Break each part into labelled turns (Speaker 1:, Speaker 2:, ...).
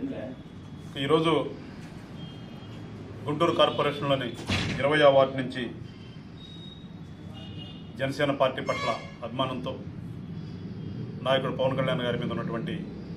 Speaker 1: ఈరోజు గుంటూరు కార్పొరేషన్లోని ఇరవై వార్డు నుంచి జనసేన పార్టీ పట్ల అభిమానంతో నాయకుడు పవన్ కళ్యాణ్ గారి మీద ఉన్నటువంటి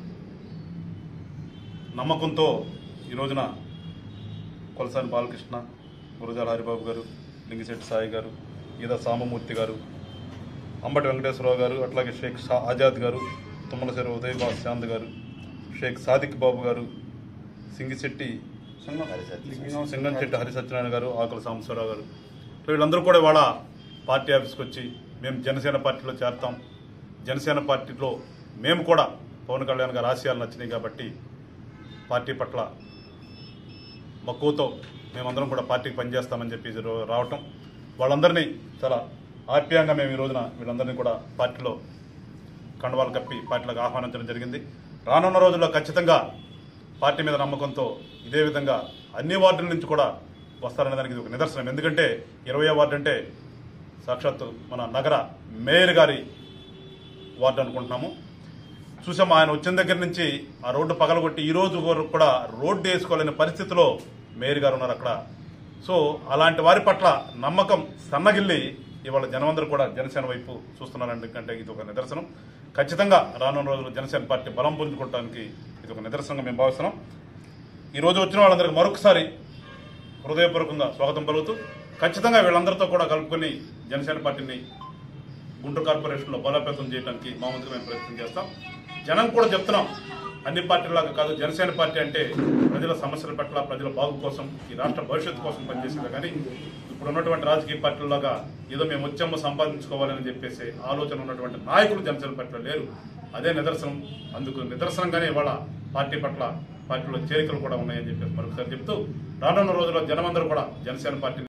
Speaker 1: నమ్మకంతో ఈ రోజున కొలసాని బాలకృష్ణ గురజాల హరిబాబు గారు లింగిశెట్టి సాయి గారు ఈదా సామమూర్తి గారు అంబటి వెంకటేశ్వరరావు గారు అట్లాగే షేక్ షా ఆజాద్ గారు తుమ్మలశెరి ఉదయ్ బాస్ చాంద్ గారు షేక్ సాదిక్ బాబు గారు సింగిశెట్టి సింగంశెట్టి హరి సత్యనారాయణ గారు ఆకుల సాంబశివరావు గారు సో వీళ్ళందరూ కూడా ఇవాళ పార్టీ ఆఫీస్కి వచ్చి మేము జనసేన పార్టీలో చేరతాం జనసేన పార్టీలో మేము కూడా పవన్ కళ్యాణ్ గారి ఆశయాలు నచ్చినాయి కాబట్టి పార్టీ పట్ల మక్కువతో మేమందరం కూడా పార్టీకి పనిచేస్తామని చెప్పి ఈరోజు రావటం వాళ్ళందరినీ చాలా ఆప్యాయంగా మేము ఈ రోజున వీళ్ళందరినీ కూడా పార్టీలో కండవాలు కప్పి పార్టీలకు ఆహ్వానించడం జరిగింది రానున్న రోజుల్లో ఖచ్చితంగా పార్టీ మీద నమ్మకంతో ఇదే విధంగా అన్ని వార్డుల నుంచి కూడా వస్తారనే దానికి ఇది ఒక నిదర్శనం ఎందుకంటే ఇరవై వార్డు అంటే సాక్షాత్తు మన నగర మేయర్ గారి వార్డు అనుకుంటున్నాము చూసాం ఆయన వచ్చిన దగ్గర నుంచి ఆ రోడ్డు పగలగొట్టి ఈ రోజు వరకు కూడా రోడ్డు వేసుకోలేని పరిస్థితిలో మేయర్ గారు ఉన్నారు అక్కడ సో అలాంటి వారి పట్ల నమ్మకం సన్నగిల్లి ఇవాళ జనమందరూ కూడా జనసేన వైపు చూస్తున్నారంటే ఇది ఒక నిదర్శనం ఖచ్చితంగా రానున్న రోజుల్లో జనసేన పార్టీ బలం పుంజుకోవడానికి ఇది ఒక నిదర్శనంగా మేము భావిస్తున్నాం ఈ రోజు వచ్చిన వాళ్ళందరికీ మరొకసారి హృదయపూర్వకంగా స్వాగతం పలుకుతూ ఖచ్చితంగా వీళ్ళందరితో కూడా కలుపుకొని జనసేన పార్టీని గుంటూరు కార్పొరేషన్లో బలోపేతం చేయడానికి మా వంతుగా మేము ప్రయత్నం చేస్తాం జనం కూడా చెప్తున్నాం అన్ని పార్టీలాగా కాదు జనసేన పార్టీ అంటే ప్రజల సమస్యల పట్ల ప్రజల బాగు కోసం ఈ రాష్ట్ర భవిష్యత్తు కోసం పనిచేసేది కానీ ఇప్పుడు ఉన్నటువంటి రాజకీయ పార్టీలాగా ఏదో మేము వచ్చాము సంపాదించుకోవాలని చెప్పేసి ఆలోచన ఉన్నటువంటి నాయకులు జనసేన పార్టీలో లేరు అదే నిదర్శనం అందుకు నిదర్శనంగానే ఇవాళ పార్టీ పట్ల పార్టీలో చేరికలు కూడా ఉన్నాయని చెప్పేసి మరొకసారి చెప్తూ రానున్న రోజుల్లో జనమందరూ కూడా జనసేన పార్టీ